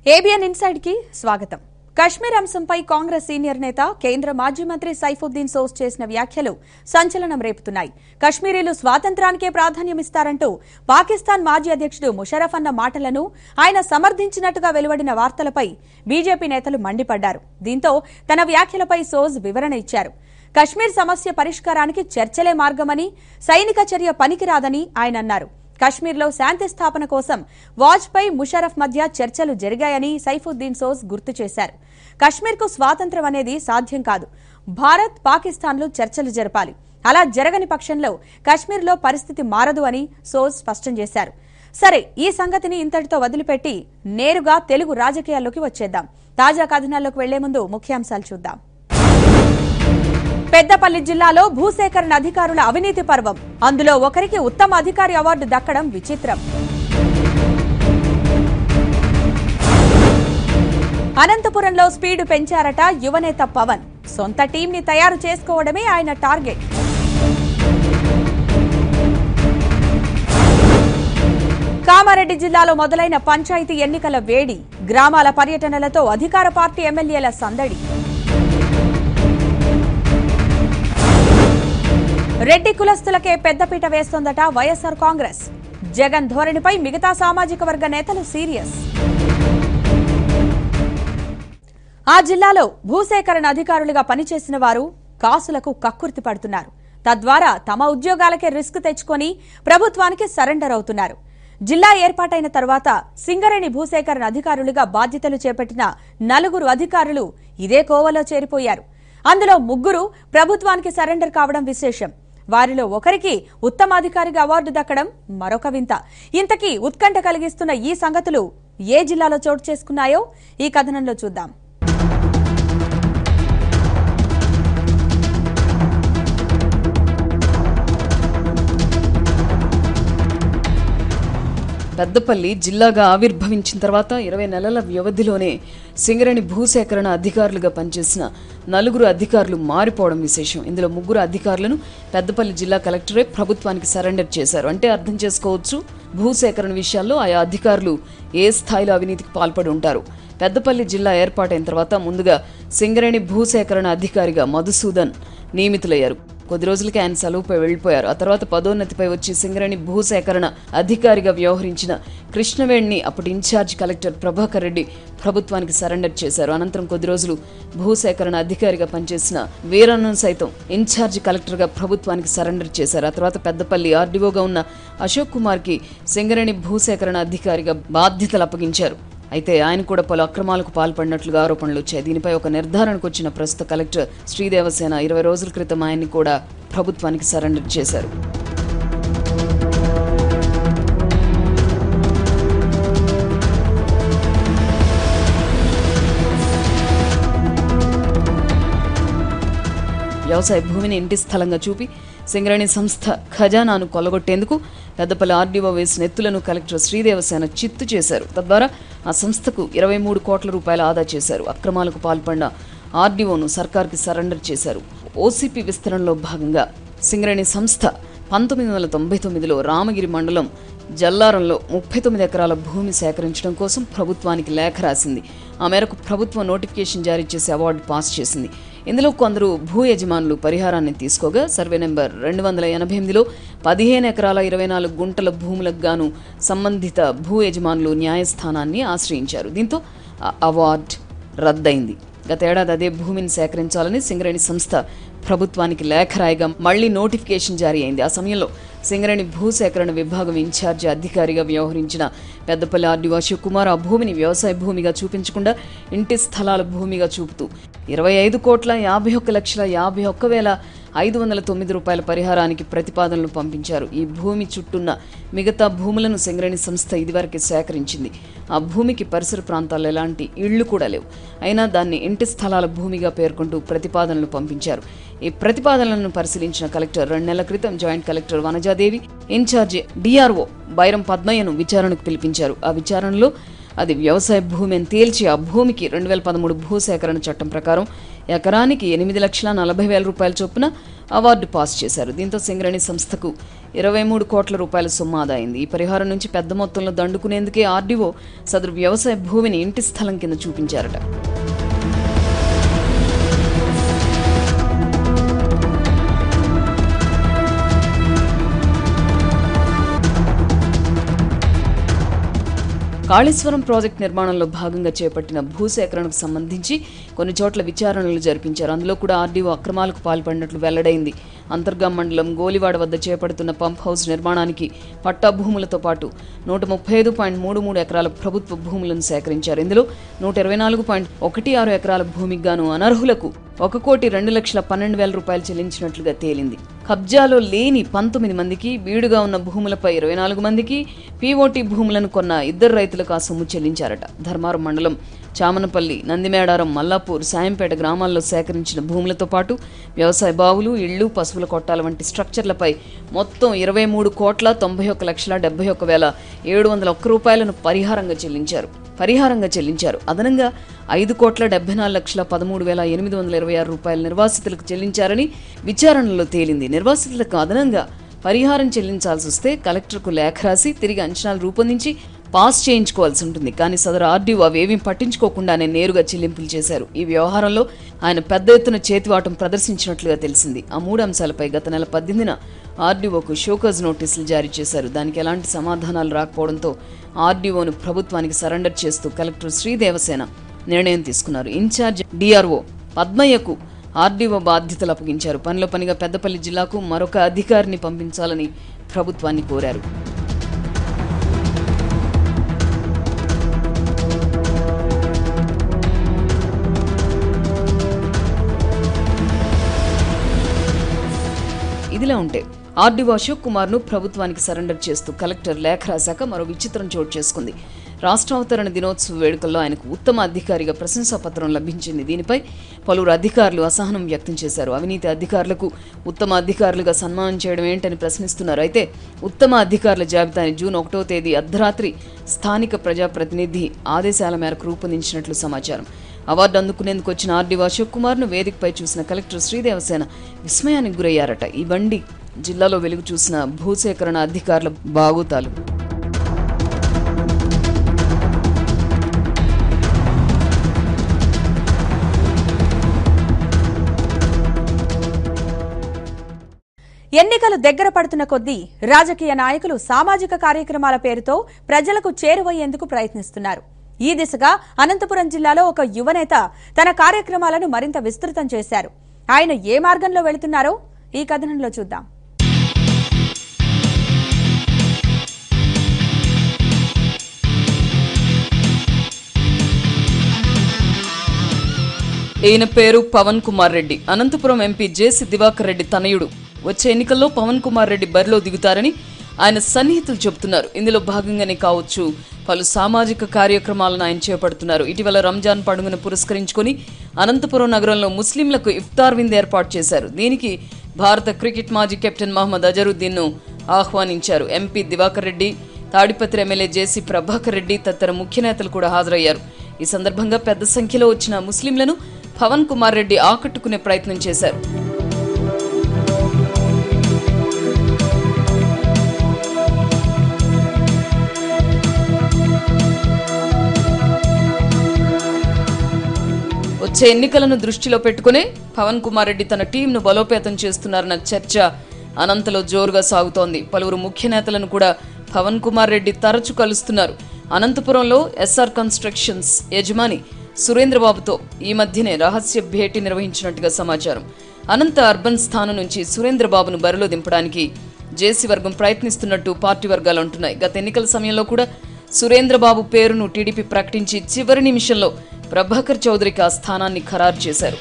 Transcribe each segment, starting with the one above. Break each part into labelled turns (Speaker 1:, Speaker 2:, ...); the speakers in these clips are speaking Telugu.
Speaker 1: ఏబిఎన్ ఇన్సైడ్ కి స్వాగతం కశ్మీర్ అంశంపై కాంగ్రెస్ సీనియర్ నేత కేంద్ర మాజీ మంత్రి సైఫుద్దీన్ సోస్ చేసిన వ్యాఖ్యలు సంచలనం రేపుతున్నాయి కశ్మీరీలు స్వాతంత్రానికే ప్రాధాన్యమిస్తారంటూ పాకిస్తాన్ మాజీ అధ్యక్షుడు ముషరఫ్ అన్న మాటలను ఆయన సమర్థించినట్టుగా వెలువడిన వార్తలపై బీజేపీ నేతలు మండిపడ్డారు దీంతో తన వ్యాఖ్యలపై సోజ్ వివరణ ఇచ్చారు కశ్మీర్ సమస్య పరిష్కారానికి చర్చలే మార్గమని సైనిక చర్య పనికిరాదని ఆయన అన్నారు కశ్మీర్లో శాంతి స్థాపన కోసం వాజ్పేయి ముషరఫ్ మధ్య చర్చలు జరిగాయని సైఫుద్దీన్ సోజ్ గుర్తు చేశారు కశ్మీర్కు స్వాతంత్ర్యం అనేది సాధ్యం కాదు భారత్ పాకిస్తాన్లు చర్చలు జరపాలి అలా జరగని పక్షంలో కశ్మీర్లో పరిస్థితి మారదు అని సోజ్ స్పష్టం చేశారు సరే ఈ సంగతిని ఇంతటితో వదిలిపెట్టి నేరుగా తెలుగు రాజకీయాల్లోకి వచ్చేద్దాం తాజా కథనాల్లోకి వెళ్లే ముందు ముఖ్యాంశాలు చూద్దాం పెద్దపల్లి జిల్లాలో భూసేకరణ అధికారుల అవినీతి పర్వం అందులో ఒకరికి ఉత్తమ అధికారి అవార్డు దక్కడం విచిత్రం అనంతపురంలో స్పీడు పెంచారట యువనేత పవన్ సొంత టీంని తయారు చేసుకోవడమే ఆయన టార్గెట్ కామారెడ్డి జిల్లాలో మొదలైన పంచాయతీ ఎన్నికల వేడి గ్రామాల పర్యటనలతో అధికార పార్టీ ఎమ్మెల్యేల సందడి రెడ్డి కులస్తులకే పెద్దపీట వేస్తోందట వైఎస్సార్ కాంగ్రెస్ జగన్ ధోరణిపై మిగతా సామాజిక వర్గ నేతలు సీరియస్ ఆ జిల్లాలో భూసేకరణ అధికారులుగా పనిచేసిన వారు కాసులకు కక్కుర్తి పడుతున్నారు తద్వారా తమ ఉద్యోగాలకే రిస్క్ తెచ్చుకొని ప్రభుత్వానికి సరెండర్ అవుతున్నారు జిల్లా ఏర్పాటైన తర్వాత సింగరేణి భూసేకరణ అధికారులుగా బాధ్యతలు చేపట్టిన నలుగురు అధికారులు ఇదే కోవలో చేరిపోయారు అందులో ముగ్గురు ప్రభుత్వానికి సరెండర్ కావడం విశేషం వారిలో ఒకరికి ఉత్తమాధికారిగా అవార్డు దక్కడం మరొక వింత ఇంతకీ ఉత్కంఠ కలిగిస్తున్న ఈ సంగతులు ఏ జిల్లాలో చోటు చేసుకున్నాయో ఈ కథనంలో చూద్దాం
Speaker 2: పెద్దపల్లి జిల్లాగా ఆవిర్భవించిన తర్వాత ఇరవై నెలల వ్యవధిలోనే సింగరేణి భూసేకరణ అధికారులుగా పనిచేసిన నలుగురు అధికారులు మారిపోవడం విశేషం ఇందులో ముగ్గురు అధికారులను పెద్దపల్లి జిల్లా కలెక్టరే ప్రభుత్వానికి సరెండర్ చేశారు అంటే అర్థం చేసుకోవచ్చు భూసేకరణ విషయాల్లో ఆయా అధికారులు ఏ స్థాయిలో అవినీతికి పాల్పడి ఉంటారు పెద్దపల్లి జిల్లా ఏర్పాటైన తర్వాత ముందుగా సింగరేణి భూసేకరణ అధికారిగా మధుసూదన్ నియమితులయ్యారు కొద్ది రోజులకి ఆయన సెలవుపై వెళ్లిపోయారు ఆ తర్వాత పదోన్నతిపై వచ్చి సింగరేణి భూసేకరణ అధికారిగా వ్యవహరించిన కృష్ణవేణిని అప్పటి ఇన్ఛార్జ్ కలెక్టర్ ప్రభాకర్ రెడ్డి ప్రభుత్వానికి సరెండర్ చేశారు అనంతరం కొద్ది రోజులు భూసేకరణ అధికారిగా పనిచేసిన వీరన్నను సైతం ఇన్ఛార్జ్ కలెక్టర్గా ప్రభుత్వానికి సరెండర్ చేశారు ఆ తర్వాత పెద్దపల్లి ఆర్డీఓగా ఉన్న అశోక్ కుమార్కి సింగరేణి భూసేకరణ అధికారిగా బాధ్యతలు అప్పగించారు అయితే ఆయన కూడా పలు అక్రమాలకు పాల్పడినట్లుగా ఆరోపణలు వచ్చాయి దీనిపై ఒక నిర్ధారణకు వచ్చిన ప్రస్తుత కలెక్టర్ శ్రీదేవసేన ఇరవై రోజుల క్రితం ఆయన్ని కూడా ప్రభుత్వానికి సరెండర్ చేశారు వ్యవసాయ భూమిని ఇంటి స్థలంగా చూపి సింగరేణి సంస్థ ఖజానాను కొల్లగొట్టేందుకు పెద్దపల్లి ఆర్డీఓ వేసిన ఎత్తులను కలెక్టర్ శ్రీదేవసేన చిత్తు చేశారు తద్వారా ఆ సంస్థకు ఇరవై మూడు కోట్ల రూపాయలు ఆదా చేశారు అక్రమాలకు పాల్పడిన ఆర్డీఓను సర్కార్కి సరెండర్ చేశారు ఓసీపీ విస్తరణలో భాగంగా సింగరేణి సంస్థ పంతొమ్మిది వందల తొంభై తొమ్మిదిలో రామగిరి మండలం జల్లారంలో ముప్పై తొమ్మిది ఎకరాల భూమి సేకరించడం కోసం ప్రభుత్వానికి లేఖ రాసింది ఆ మేరకు ప్రభుత్వం నోటిఫికేషన్ జారీ చేసి అవార్డు పాస్ చేసింది ఇందులో కొందరు భూ యజమానులు పరిహారాన్ని తీసుకోగా సర్వే నెంబర్ రెండు వందల ఎనభై ఎనిమిదిలో పదిహేను ఎకరాల ఇరవై నాలుగు గుంటల భూములకు గాను సంబంధిత భూ యజమానులు న్యాయస్థానాన్ని ఆశ్రయించారు దీంతో ఆ అవార్డు రద్దయింది గతేడాది అదే భూమిని సేకరించాలని సింగరేణి సంస్థ ప్రభుత్వానికి లేఖ రాయగా మళ్లీ నోటిఫికేషన్ జారీ అయింది ఆ సమయంలో సింగరేణి భూసేకరణ విభాగం ఇన్ఛార్జి అధికారిగా వ్యవహరించిన పెద్దపల్లి ఆర్డీఓ అశోక్ కుమార్ ఆ భూమిని వ్యవసాయ భూమిగా చూపించకుండా ఇంటి స్థలాల భూమిగా చూపుతూ ఇరవై ఐదు కోట్ల యాభై ఒక్క లక్షల యాభై ఒక్క వేల ఐదు వందల తొమ్మిది రూపాయల పరిహారానికి ప్రతిపాదనలు పంపించారు ఈ భూమి చుట్టూన్న మిగతా భూములను సింగరేణి సంస్థ ఇదివరకే సేకరించింది ఆ భూమికి పరిసర ప్రాంతాల్లో ఎలాంటి ఇళ్లు కూడా లేవు అయినా దాన్ని ఇంటి స్థలాల భూమిగా పేర్కొంటూ ప్రతిపాదనలు పంపించారు ఈ ప్రతిపాదనలను పరిశీలించిన కలెక్టర్ రెండు నెలల క్రితం joint collector Vanajadevi incharge DRO Bairam పద్మయ్యను విచారణకు పిలిపించారు ఆ విచారణలో అది వ్యవసాయ భూమి అని తేల్చి ఆ భూమికి రెండు వేల పదమూడు భూసేకరణ చట్టం ప్రకారం ఎకరానికి ఎనిమిది లక్షల నలభై వేల రూపాయల చొప్పున అవార్డు పాస్ చేశారు దీంతో సింగరేణి సంస్థకు ఇరవై మూడు కోట్ల రూపాయల సొమ్ము ఆదా అయింది ఈ పరిహారం నుంచి పెద్ద మొత్తంలో దండుకునేందుకే ఆర్డీఓ సదరు వ్యవసాయ భూమిని ఇంటి స్థలం కింద చూపించారట కాళేశ్వరం ప్రాజెక్టు నిర్మాణంలో భాగంగా చేపట్టిన భూసేకరణకు సంబంధించి కొన్ని చోట్ల విచారణలు జరిపించారు అందులో కూడా ఆర్డీఓ అక్రమాలకు పాల్పడినట్లు వెల్లడైంది అంతర్గాం మండలం గోలివాడ వద్ద చేపడుతున్న పంప్ హౌస్ నిర్మాణానికి పట్టా భూములతో పాటు నూట ముప్పై ఐదు పాయింట్ మూడు మూడు ఎకరాల ప్రభుత్వ భూములను సేకరించారు ఇందులో నూట ఇరవై నాలుగు పాయింట్ ఒకటి ఆరు ఎకరాల భూమికి గాను అనర్హులకు ఒక కోటి రెండు లక్షల పన్నెండు వేల రూపాయలు చెల్లించినట్లుగా తేలింది కబ్జాలో లేని పంతొమ్మిది మందికి వీడుగా ఉన్న భూములపై ఇరవై నాలుగు మందికి పీఓటీ భూములను కొన్న ఇద్దరు రైతులకు ఆ సొమ్ము చెల్లించారట ధర్మారం మండలం చామనపల్లి నందిమేడారం మల్లాపూర్ సాయంపేట గ్రామాల్లో సేకరించిన భూములతో పాటు వ్యవసాయ బావులు ఇళ్లు పశువుల కొట్టాల వంటి స్ట్రక్చర్లపై మొత్తం ఇరవై మూడు కోట్ల తొంభై ఒక్క లక్షల డెబ్బై ఒక్క వేల ఏడు వందల ఒక్క రూపాయలను పరిహారంగా చెల్లించారు పరిహారంగా చెల్లించారు అదనంగా ఐదు కోట్ల డెబ్బై నాలుగు లక్షల పదమూడు వేల ఎనిమిది వందల ఇరవై ఆరు రూపాయల నిర్వాసితులకు చెల్లించారని విచారణలో తేలింది నిర్వాసితులకు అదనంగా పరిహారం చెల్లించాల్సి వస్తే కలెక్టర్కు లేఖ రాసి తిరిగి అంచనాలు రూపొందించి పాస్ చేయించుకోవాల్సి ఉంటుంది కానీ సదరు ఆర్డీఓ అవేమీ పట్టించుకోకుండానే నేరుగా చెల్లింపులు చేశారు ఈ వ్యవహారంలో ఆయన పెద్ద ఎత్తున చేతివాటం ప్రదర్శించినట్లుగా తెలిసింది ఆ మూడు అంశాలపై గత నెల పద్దెనిమిదిన ఆర్డీఓకు షోకాజ్ నోటీసులు జారీ చేశారు దానికి ఎలాంటి సమాధానాలు రాకపోవడంతో ఆర్డీఓను ప్రభుత్వానికి సరెండర్ చేస్తూ కలెక్టర్ శ్రీదేవసేన నిర్ణయం తీసుకున్నారు ఇన్ఛార్జ్ డిఆర్ఓ పద్మయ్యకు ఆర్డీఓ బాధ్యతలు అప్పగించారు పనిలో పనిగా పెద్దపల్లి జిల్లాకు మరొక అధికారిని పంపించాలని ప్రభుత్వాన్ని కోరారు ఇదిలా ఉంటే ఆర్డీఓ అశోక్ కుమార్ ను ప్రభుత్వానికి సరెండర్ చేస్తూ కలెక్టర్ లేఖ రాశాక మరో విచిత్రం చోటు చేసుకుంది రాష్ట్రావతరణ దినోత్సవ వేడుకల్లో ఆయనకు ఉత్తమ అధికారిగా ప్రశంసాపత్రం లభించింది దీనిపై పలువురు అధికారులు అసహనం వ్యక్తం చేశారు అవినీతి అధికారులకు ఉత్తమ అధికారులుగా సన్మానం చేయడం ఏంటని ప్రశ్నిస్తున్నారు అయితే ఉత్తమ అధికారుల జాబితాని జూన్ ఒకటో తేదీ అర్ధరాత్రి స్థానిక ప్రజాప్రతినిధి ఆదేశాల మేరకు రూపొందించినట్లు సమాచారం అవార్డు అందుకునేందుకు వచ్చిన ఆర్డీఓ అశోక్ కుమార్ను వేదికపై చూసిన కలెక్టర్ శ్రీదేవసేన విస్మయానికి గురయ్యారట ఈ బండి జిల్లాలో వెలుగు చూసిన భూసేకరణ అధికారుల బాగోతాలు
Speaker 1: ఎన్నికలు దగ్గర పడుతున్న కొద్దీ రాజకీయ నాయకులు సామాజిక కార్యక్రమాల పేరుతో ప్రజలకు చేరువయ్యేందుకు ప్రయత్నిస్తున్నారు ఈ దిశగా అనంతపురం జిల్లాలో ఒక యువనేత తన కార్యక్రమాలను మరింత విస్తృతం చేశారు ఆయన ఏ మార్గంలో వెళుతున్నారో ఈ కథనంలో చూద్దాం
Speaker 2: ఈయన పేరు పవన్ కుమార్ రెడ్డి అనంతపురం ఎంపీ జేసి దివాకర్ రెడ్డి తనయుడు వచ్చే ఎన్నికల్లో పవన్ కుమార్ రెడ్డి బరిలో దిగుతారని ఆయన సన్నిహితులు చెబుతున్నారు ఇందులో భాగంగానే కావచ్చు పలు సామాజిక కార్యక్రమాలను ఆయన చేపడుతున్నారు ఇటీవల రంజాన్ పండుగను పురస్కరించుకొని అనంతపురం నగరంలో ముస్లింలకు ఇఫ్తార్ విందు ఏర్పాటు చేశారు దీనికి భారత క్రికెట్ మాజీ కెప్టెన్ మహమ్మద్ అజరుద్దీన్ ను ఆహ్వానించారు MP Diwakar Reddy Tadipatri MLA JC Prabhakar Reddy తదితర ముఖ్య నేతలు కూడా హాజరయ్యారు ఈ సందర్భంగా పెద్ద సంఖ్యలో వచ్చిన ముస్లింలను పవన్ కుమార్ రెడ్డి ఆకట్టుకునే ప్రయత్నం చేశారు వచ్చే ఎన్నికలను దృష్టిలో పెట్టుకునే పవన్ కుమార్ రెడ్డి తన టీంను బలోపేతం చేస్తున్నారన్న చర్చ అనంతలో జోరుగా సాగుతోంది పలువురు ముఖ్య నేతలను కూడా పవన్ కుమార్ రెడ్డి తరచు కలుస్తున్నారు అనంతపురంలో ఎస్ఆర్ కన్స్ట్రక్షన్స్ యజమాని సురేంద్రబాబుతో ఈ మధ్యనే రహస్య భేటీ నిర్వహించినట్టుగా సమాచారం అనంత అర్బన్ స్థానం నుంచి సురేంద్రబాబును బరిలో దింపడానికి జేసీ వర్గం ప్రయత్నిస్తున్నట్టు పార్టీ వర్గాలు అంటున్నాయి గత ఎన్నికల సమయంలో కూడా సురేంద్రబాబు పేరును టీడీపీ ప్రకటించి చివరి నిమిషంలో ప్రభాకర్ చౌదరికి ఆ స్థానాన్ని ఖరారు చేశారు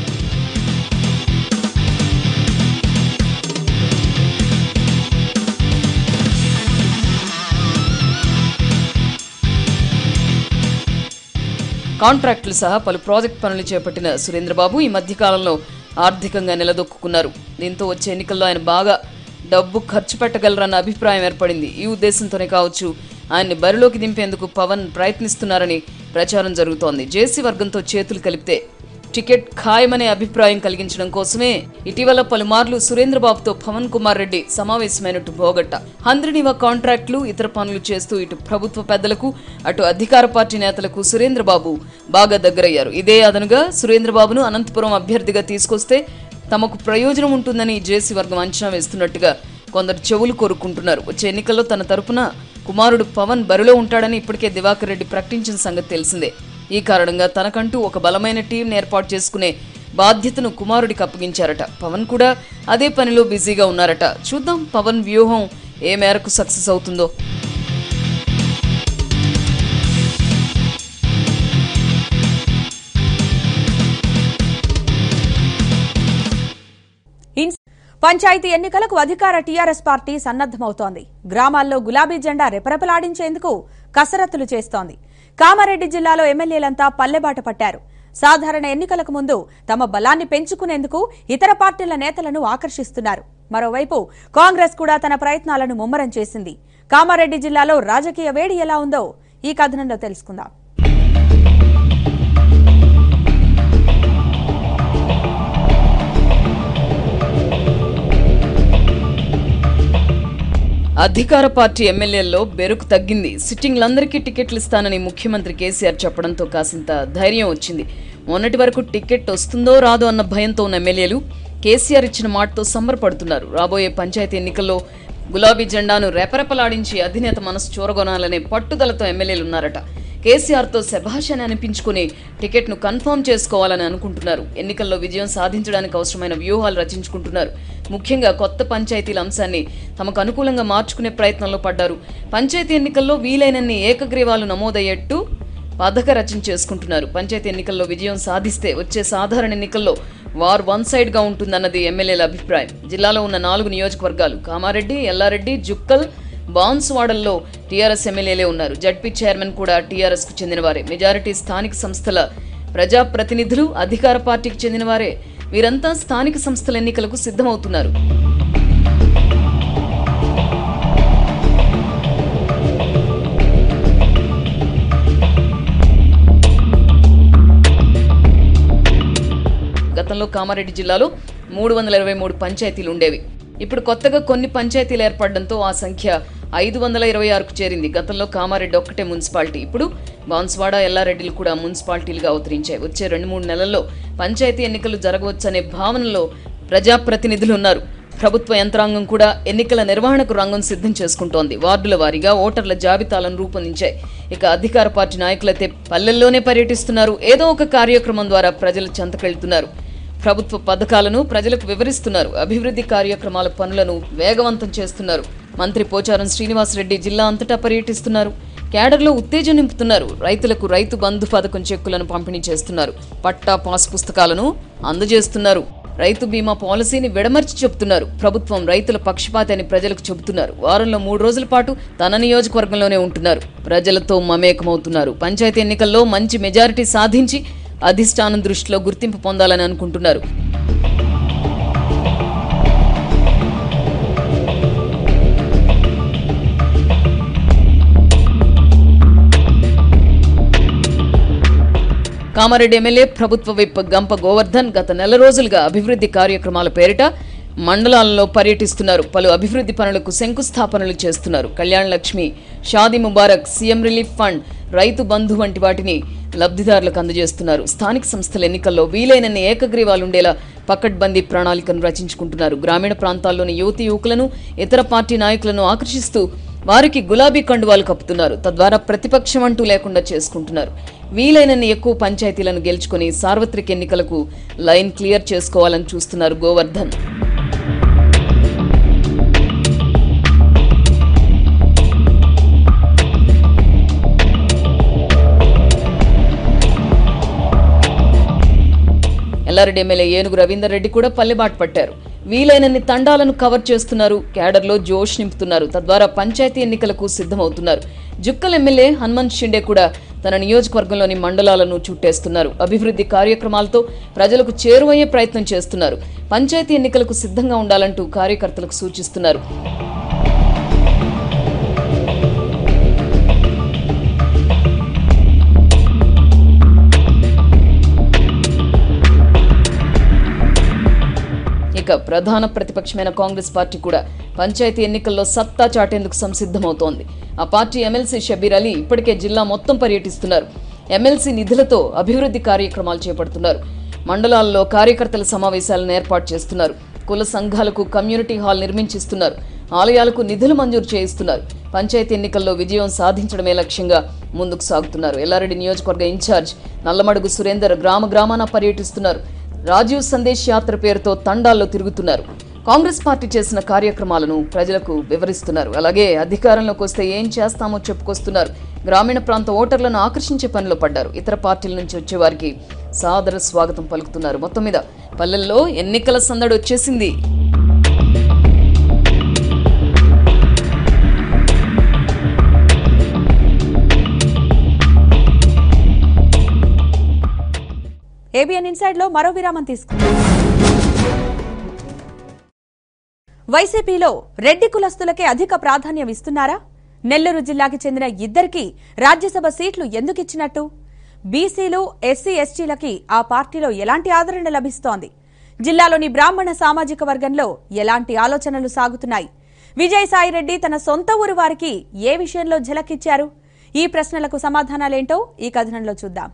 Speaker 2: కాంట్రాక్టులు సహా పలు ప్రాజెక్ట్ పనులు చేపట్టిన సురేంద్రబాబు ఈ మధ్యకాలంలో ఆర్థికంగా నిలదొక్కున్నారు దీంతో వచ్చే ఎన్నికల్లో ఆయన బాగా డబ్బు ఖర్చు పెట్టగలరన్న అభిప్రాయం ఏర్పడింది ఈ ఉద్దేశంతోనే కావచ్చు ఆయన్ని బరిలోకి దింపేందుకు పవన్ ప్రయత్నిస్తున్నారని ప్రచారం జరుగుతోంది జేసీ వర్గంతో చేతులు కలిపితే టికెట్ ఖాయమనే అభిప్రాయం కలిగించడం కోసమే ఇటీవల పలుమార్లు సురేంద్రబాబుతో పవన్ కుమార్ రెడ్డి సమావేశమైనట్టు భోగట్ట హంద్రినివా కాంట్రాక్టులు ఇతర పనులు చేస్తూ ఇటు ప్రభుత్వ పెద్దలకు అటు అధికార పార్టీ నేతలకు సురేంద్రబాబు బాగా దగ్గరయ్యారు ఇదే అదనుగా సురేంద్రబాబును అనంతపురం అభ్యర్థిగా తీసుకొస్తే తమకు ప్రయోజనం ఉంటుందని జేసీ వర్గం అంచనా వేస్తున్నట్టుగా కొందరు చెవులు కోరుకుంటున్నారు వచ్చే ఎన్నికల్లో తన తరపున కుమారుడు పవన్ బరిలో ఉంటాడని ఇప్పటికే దివాకర్ రెడ్డి ప్రకటించిన సంగతి తెలిసిందే ఈ కారణంగా తనకంటూ ఒక బలమైన టీంను ఏర్పాటు చేసుకునే బాధ్యతను కుమారుడికి అప్పగించారట పవన్ కూడా అదే పనిలో బిజీగా ఉన్నారట చూద్దాం పవన్ వ్యూహం ఏ మేరకు సక్సెస్ అవుతుందో
Speaker 1: ఇన్స్- పంచాయతీ ఎన్నికలకు అధికార టీఆర్ఎస్ పార్టీ సన్నద్దమవుతోంది గ్రామాల్లో గులాబీ జెండా రెపరెపలాడించేందుకు కసరత్తులు చేస్తోంది కామారెడ్డి జిల్లాలో ఎమ్మెల్యేలంతా పల్లెబాట పట్టారు సాధారణ ఎన్నికలకు ముందు తమ బలాన్ని పెంచుకునేందుకు ఇతర పార్టీల నేతలను ఆకర్షిస్తున్నారు మరోవైపు కాంగ్రెస్ కూడా తన ప్రయత్నాలను ముమ్మరం చేసింది కామారెడ్డి జిల్లాలో రాజకీయ వేడి ఎలా ఉందో ఈ కథనంలో తెలుసుకుందాం
Speaker 2: అధికార పార్టీ ఎమ్మెల్యేల్లో బెరుకు తగ్గింది సిట్టింగ్లందరికీ టికెట్లు ఇస్తానని ముఖ్యమంత్రి కేసీఆర్ చెప్పడంతో కాసింత ధైర్యం వచ్చింది మొన్నటి వరకు టికెట్ వస్తుందో రాదో అన్న భయంతో ఉన్న ఎమ్మెల్యేలు కేసీఆర్ ఇచ్చిన మాటతో సంబరపడుతున్నారు రాబోయే పంచాయతీ ఎన్నికల్లో గులాబీ జెండాను రెపరెపలాడించి అధినేత మనసు చూరగొనాలనే పట్టుదలతో ఎమ్మెల్యేలు ఉన్నారట కేసీఆర్తో శభాష్ అని అనిపించుకుని టికెట్ను కన్ఫర్మ్ చేసుకోవాలని అనుకుంటున్నారు ఎన్నికల్లో విజయం సాధించడానికి అవసరమైన వ్యూహాలు రచించుకుంటున్నారు ముఖ్యంగా కొత్త పంచాయతీల అంశాన్ని తమకు అనుకూలంగా మార్చుకునే ప్రయత్నంలో పడ్డారు పంచాయతీ ఎన్నికల్లో వీలైనన్ని ఏకగ్రీవాలు నమోదయ్యేట్టు పథక రచన చేసుకుంటున్నారు పంచాయతీ ఎన్నికల్లో విజయం సాధిస్తే వచ్చే సాధారణ ఎన్నికల్లో వార్ వన్ సైడ్ గా ఉంటుందన్నది ఎమ్మెల్యేల అభిప్రాయం జిల్లాలో ఉన్న నాలుగు నియోజకవర్గాలు కామారెడ్డి ఎల్లారెడ్డి జుక్కల్ బాన్సువాడల్లో టీఆర్ఎస్ ఎమ్మెల్యేలే ఉన్నారు జడ్పీ చైర్మన్ కూడా టీఆర్ఎస్ కు చెందినవారే మెజారిటీ స్థానిక సంస్థల ప్రజాప్రతినిధులు అధికార పార్టీకి చెందినవారే వీరంతా స్థానిక సంస్థల ఎన్నికలకు సిద్ధమవుతున్నారు గతంలో కామారెడ్డి జిల్లాలో మూడు వందల ఇరవై మూడు పంచాయతీలు ఉండేవి ఇప్పుడు కొత్తగా కొన్ని పంచాయతీలు ఏర్పడడంతో ఆ సంఖ్య ఐదు వందల ఇరవై ఆరుకు చేరింది గతంలో కామారెడ్డి ఒక్కటే మున్సిపాలిటీ ఇప్పుడు బాన్స్వాడ ఎల్లారెడ్డిలు కూడా మున్సిపాలిటీలుగా అవతరించాయి వచ్చే రెండు మూడు నెలల్లో పంచాయతీ ఎన్నికలు జరగవచ్చనే భావనలో ప్రజాప్రతినిధులు ఉన్నారు ప్రభుత్వ యంత్రాంగం కూడా ఎన్నికల నిర్వహణకు రంగం సిద్ధం చేసుకుంటోంది వార్డుల వారీగా ఓటర్ల జాబితాలను రూపొందించాయి ఇక అధికార పార్టీ నాయకులైతే పల్లెల్లోనే పర్యటిస్తున్నారు ఏదో ఒక కార్యక్రమం ద్వారా ప్రజల చెంతకెళ్తున్నారు ప్రభుత్వ పథకాలను ప్రజలకు వివరిస్తున్నారు అభివృద్ధి కార్యక్రమాల పనులను వేగవంతం చేస్తున్నారు మంత్రి పోచారం శ్రీనివాసరెడ్డి జిల్లా అంతటా పర్యటిస్తున్నారు క్యాడర్లో ఉత్తేజం నింపుతున్నారు రైతులకు రైతు బంధు పథకం చెక్కులను పంపిణీ చేస్తున్నారు పట్టా పాస్ పుస్తకాలను అందజేస్తున్నారు రైతు బీమా పాలసీని విడమర్చి చెబుతున్నారు ప్రభుత్వం రైతుల పక్షపాతి అని ప్రజలకు చెబుతున్నారు వారంలో మూడు రోజుల పాటు తన నియోజకవర్గంలోనే ఉంటున్నారు ప్రజలతో మమేకమవుతున్నారు పంచాయతీ ఎన్నికల్లో మంచి మెజారిటీ సాధించి అధిష్టానం దృష్టిలో గుర్తింపు పొందాలని అనుకుంటున్నారు కామారెడ్డి ఎమ్మెల్యే ప్రభుత్వ విప్ గంప గోవర్ధన్ గత నెల రోజులుగా అభివృద్ధి కార్యక్రమాల పేరిట మండలాల్లో పర్యటిస్తున్నారు పలు అభివృద్ధి పనులకు శంకుస్థాపనలు చేస్తున్నారు Kalyan Lakshmi Shaadi Mubarak CM relief fund Rythu Bandhu వంటి వాటిని లబ్ధిదారులకు అందజేస్తున్నారు స్థానిక సంస్థల ఎన్నికల్లో వీలైనన్ని ఏకగ్రీవాలుండేలా పకడ్బందీ ప్రణాళికను రచించుకుంటున్నారు గ్రామీణ ప్రాంతాల్లోని యువతి యువకులను ఇతర పార్టీ నాయకులను ఆకర్షిస్తూ వారికి గులాబీ కండువాలు కప్పుతున్నారు తద్వారా ప్రతిపక్షం అంటూ లేకుండా చేసుకుంటున్నారు వీలైనన్ని ఎక్కువ పంచాయతీలను గెలుచుకొని సార్వత్రిక ఎన్నికలకు లైన్ క్లియర్ చేసుకోవాలని చూస్తున్నారు గోవర్ధన్ ఎల్లారెడ్డి ఎమ్మెల్యే ఏనుగు రవీందర్ రెడ్డి కూడా పల్లెబాటు పట్టారు వీలైనన్ని తండాలను కవర్ చేస్తున్నారు క్యాడర్లో జోష్ నింపుతున్నారు తద్వారా పంచాయతీ ఎన్నికలకు సిద్ధమవుతున్నారు జుక్కల్ ఎమ్మెల్యే హనుమంత్ షిండే కూడా తన నియోజకవర్గంలోని మండలాలను చుట్టేస్తున్నారు అభివృద్ధి కార్యక్రమాలతో ప్రజలకు చేరువయ్యే ప్రయత్నం చేస్తున్నారు పంచాయతీ ఎన్నికలకు సిద్ధంగా ఉండాలంటూ కార్యకర్తలకు సూచిస్తున్నారు ఇక ప్రధాన ప్రతిపక్షమైన కాంగ్రెస్ పార్టీ కూడా పంచాయతీ ఎన్నికల్లో సత్తా చాటేందుకు సంసిద్ధమవుతోంది ఆ పార్టీ ఎమ్మెల్సీ షబీర్ అలీ ఇప్పటికే జిల్లా మొత్తం పర్యటిస్తున్నారు ఎమ్మెల్సీ నిధులతో అభివృద్ధి కార్యక్రమాలు చేపడుతున్నారు మండలాల్లో కార్యకర్తల సమావేశాలను ఏర్పాటు చేస్తున్నారు కుల సంఘాలకు కమ్యూనిటీ హాల్ నిర్మించిస్తున్నారు ఆలయాలకు నిధులు మంజూరు చేయిస్తున్నారు పంచాయతీ ఎన్నికల్లో విజయం సాధించడమే లక్ష్యంగా ముందుకు సాగుతున్నారు ఎల్లారెడ్డి నియోజకవర్గ ఇన్ఛార్జ్ నల్లమడుగు సురేందర్ గ్రామ గ్రామాన పర్యటిస్తున్నారు రాజీవ్ సందేశ్ యాత్ర పేరుతో తండాల్లో తిరుగుతున్నారు కాంగ్రెస్ పార్టీ చేసిన కార్యక్రమాలను ప్రజలకు వివరిస్తున్నారు అలాగే అధికారంలోకి వస్తే ఏం చేస్తామో చెప్పుకొస్తున్నారు గ్రామీణ ప్రాంత ఓటర్లను ఆకర్షించే పనిలో పడ్డారు ఇతర పార్టీల నుంచి వచ్చే వారికి సాదర స్వాగతం పలుకుతున్నారు మొత్తం మీద పల్లెల్లో ఎన్నికల సందడి వచ్చేసింది
Speaker 1: ఏబిఎన్ ఇన్సైడ్ లో మరో విరామం తీసుకుందాం వైసీపీలో రెడ్డి కులస్తులకే అధిక ప్రాధాన్యం ఇస్తున్నారా నెల్లూరు జిల్లాకి చెందిన ఇద్దరికి రాజ్యసభ సీట్లు ఎందుకు ఇచ్చినట్టు బీసీలు ఎస్సీ ఎస్టీలకి ఆ పార్టీలో ఎలాంటి ఆదరణ లభిస్తోంది జిల్లాలోని బ్రాహ్మణ సామాజిక వర్గంలో ఎలాంటి ఆలోచనలు సాగుతున్నాయి విజయసాయిరెడ్డి తన సొంత ఊరు వారికి ఏ విషయంలో ఝలకిచ్చారు ఈ ప్రశ్నలకు సమాధానాలేంటో ఈ కథనంలో చూద్దాం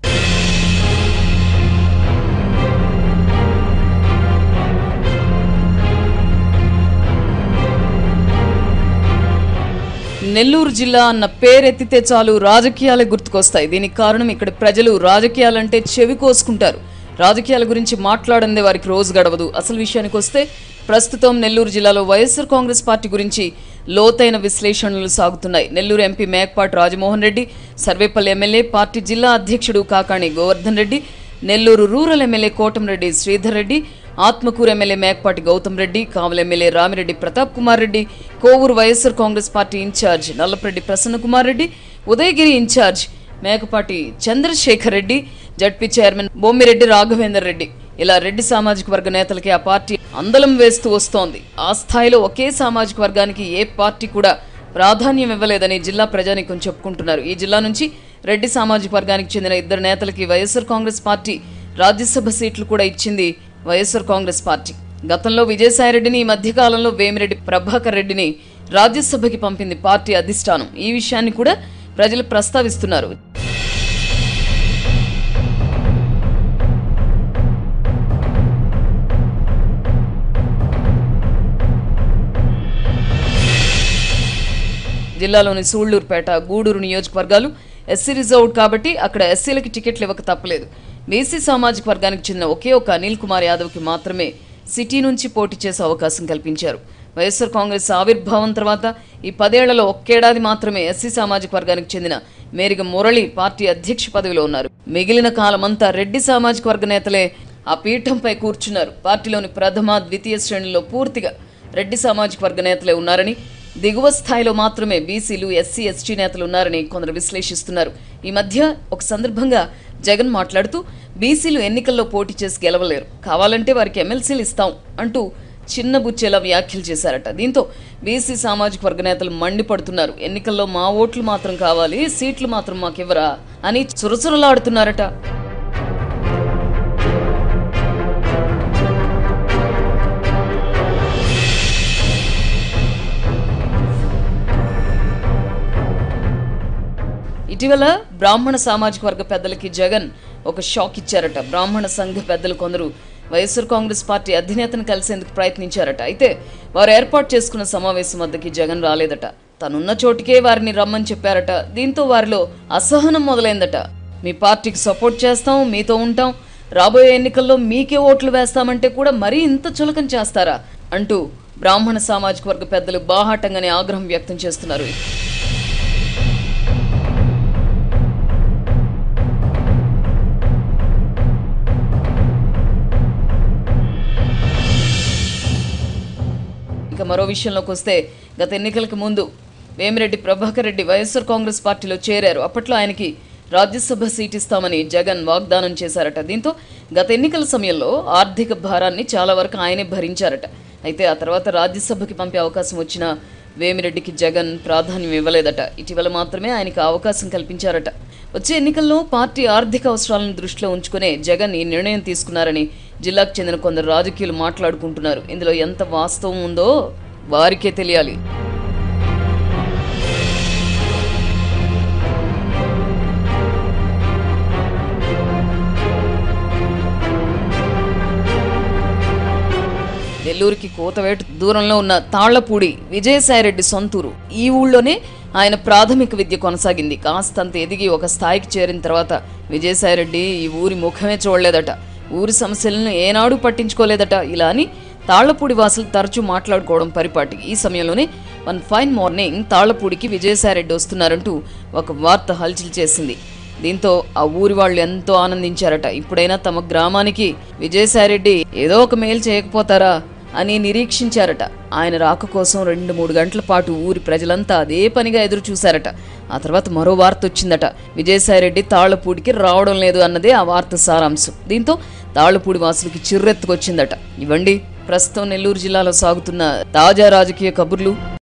Speaker 2: నెల్లూరు జిల్లా అన్న పేరెత్తితే చాలు రాజకీయాలే గుర్తుకొస్తాయి దీనికి కారణం ఇక్కడ ప్రజలు రాజకీయాలంటే చెవి కోసుకుంటారు రాజకీయాల గురించి మాట్లాడందే వారికి రోజు గడవదు అసలు విషయానికి వస్తే ప్రస్తుతం నెల్లూరు జిల్లాలో వైఎస్ఆర్ కాంగ్రెస్ పార్టీ గురించి లోతైన విశ్లేషణలు సాగుతున్నాయి Nellore MP Mekapati Rajamohan Reddy Sarvepalli MLA party జిల్లా అధ్యక్షుడు Kakani Govardhan Reddy Nellore rural MLA Kotamreddy Sridhar Reddy Atmakur MLA Mekapati Goutham Reddy Kavali MLA Ramireddy Pratap Kumar Reddy Kovur YSR Congress party incharge Nallapareddy Prasanna Kumar Reddy Udayagiri incharge Mekapati Chandrasekhar Reddy ZP chairman Bommireddy Raghavender Reddy ఇలా రెడ్డి సామాజిక వర్గ నేతలకి ఆ పార్టీ అందలం వేస్తూ వస్తోంది ఆ స్థాయిలో ఒకే సామాజిక వర్గానికి ఏ పార్టీ కూడా ప్రాధాన్యం ఇవ్వలేదని జిల్లా ప్రజానీకం చెప్పుకుంటున్నారు ఈ జిల్లా నుంచి రెడ్డి సామాజిక వర్గానికి చెందిన ఇద్దరు నేతలకి వైఎస్ఆర్ కాంగ్రెస్ పార్టీ రాజ్యసభ సీట్లు కూడా ఇచ్చింది వైఎస్ఆర్ కాంగ్రెస్ పార్టీ గతంలో విజయసాయిరెడ్డిని ఈ మధ్యకాలంలో వేమిరెడ్డి ప్రభాకర్ రెడ్డిని రాజ్యసభకి పంపింది పార్టీ అధిష్టానం ఈ విషయాన్ని కూడా ప్రజలు ప్రస్తావిస్తున్నారు జిల్లాలోని సూళ్లూరుపేట గూడూరు నియోజకవర్గాలు ఎస్సీ రిజర్వ్డ్ కాబట్టి అక్కడ ఎస్సీలకి టికెట్లు ఇవ్వక తప్పలేదు బీసీ సామాజిక వర్గానికి చెందిన ఒకే ఒక అనిల్ కుమార్ యాదవ్కి మాత్రమే సిటీ నుంచి పోటీ చేసే అవకాశం కల్పించారు వైఎస్ఆర్ కాంగ్రెస్ ఆవిర్భావం తర్వాత ఈ పదేళ్లలో ఒక్కేడాది మాత్రమే ఎస్సీ సామాజిక వర్గానికి చెందిన మేరిగ మురళి పార్టీ అధ్యక్ష పదవిలో ఉన్నారు మిగిలిన కాలమంతా రెడ్డి సామాజిక వర్గ నేతలే ఆ పీఠంపై కూర్చున్నారు పార్టీలోని ప్రథమ ద్వితీయ శ్రేణుల్లో పూర్తిగా రెడ్డి సామాజిక వర్గ నేతలే ఉన్నారని దిగువ స్థాయిలో మాత్రమే బీసీలు ఎస్సీ ఎస్టీ నేతలు ఉన్నారని కొందరు విశ్లేషిస్తున్నారు ఈ మధ్య ఒక సందర్భంగా జగన్ మాట్లాడుతూ బీసీలు ఎన్నికల్లో పోటీ చేసి గెలవలేరు కావాలంటే వారికి ఎమ్మెల్సీలు ఇస్తాం అంటూ చిన్న బుచ్చేలా వ్యాఖ్యలు చేశారట దీంతో బీసీ సామాజిక వర్గ నేతలు మండిపడుతున్నారు ఎన్నికల్లో మా ఓట్లు మాత్రం కావాలి సీట్లు మాత్రం మాకివ్వరా అని చురచురలాడుతున్నారట ఇటీవల బ్రాహ్మణ సామాజిక వర్గ పెద్దలకి జగన్ ఒక షాక్ ఇచ్చారట బ్రాహ్మణ సంఘ పెద్దలు కొందరు వైఎస్ఆర్ కాంగ్రెస్ పార్టీ అధినేతను కలిసేందుకు ప్రయత్నించారట అయితే వారు ఏర్పాటు చేసుకున్న సమావేశం వద్దకి జగన్ రాలేదట తనున్న చోటికే వారిని రమ్మని చెప్పారట దీంతో వారిలో అసహనం మొదలైందట మీ పార్టీకి సపోర్ట్ చేస్తాం మీతో ఉంటాం రాబోయే ఎన్నికల్లో మీకే ఓట్లు వేస్తామంటే కూడా మరీ ఇంత చులకం చేస్తారా అంటూ బ్రాహ్మణ సామాజిక వర్గ పెద్దలు బాహాటంగానే ఆగ్రహం వ్యక్తం చేస్తున్నారు ఇక మరో విషయంలోకి వస్తే గత ఎన్నికలకు ముందు వేమిరెడ్డి ప్రభాకర్ రెడ్డి వైఎస్ఆర్ కాంగ్రెస్ పార్టీలో చేరారు అప్పట్లో ఆయనకి రాజ్యసభ సీట్ ఇస్తామని జగన్ వాగ్దానం చేశారట దీంతో గత ఎన్నికల సమయంలో ఆర్థిక భారాన్ని చాలా వరకు ఆయనే భరించారట అయితే ఆ తర్వాత రాజ్యసభకి పంపే అవకాశం వచ్చినా వేమిరెడ్డికి జగన్ ప్రాధాన్యం ఇవ్వలేదట ఇటీవల మాత్రమే ఆయనకు అవకాశం కల్పించారట వచ్చే ఎన్నికల్లో పార్టీ ఆర్థిక అవసరాలను దృష్టిలో ఉంచుకునే జగన్ ఈ నిర్ణయం తీసుకున్నారని జిల్లాకు చెందిన కొందరు రాజకీయులు మాట్లాడుకుంటున్నారు ఇందులో ఎంత వాస్తవం ఉందో వారికే తెలియాలి నెల్లూరుకి కోతవేటు దూరంలో ఉన్న తాళ్లపూడి విజయసాయిరెడ్డి సొంతూరు ఈ ఊళ్ళోనే ఆయన ప్రాథమిక విద్య కొనసాగింది కాస్తంత ఎదిగి ఒక స్థాయికి చేరిన తర్వాత విజయసాయిరెడ్డి ఈ ఊరి ముఖమే చూడలేదట ఊరి సమస్యలను ఏనాడు పట్టించుకోలేదట ఇలా అని తాళ్లపూడి వాసులు తరచూ మాట్లాడుకోవడం పరిపాటి ఈ సమయంలోనే వన్ ఫైన్ మార్నింగ్ తాళ్లపూడికి విజయసాయిరెడ్డి వస్తున్నారంటూ ఒక వార్త హల్చల్ చేసింది దీంతో ఆ ఊరి వాళ్ళు ఎంతో ఆనందించారట ఇప్పుడైనా తమ గ్రామానికి విజయసాయిరెడ్డి ఏదో ఒక మేలు చేయకపోతారా అని నిరీక్షించారట ఆయన రాక కోసం రెండు మూడు గంటల పాటు ఊరి ప్రజలంతా అదే పనిగా ఎదురు చూశారట ఆ తర్వాత మరో వార్త వచ్చిందట విజయసాయిరెడ్డి తాళ్లపూడికి రావడం లేదు అన్నదే ఆ వార్త సారాంశం దీంతో తాళ్లపూడి వాసులకి చిర్రెత్తుకొచ్చిందట ఇవ్వండి ప్రస్తుతం నెల్లూరు జిల్లాలో సాగుతున్న తాజా రాజకీయ కబుర్లు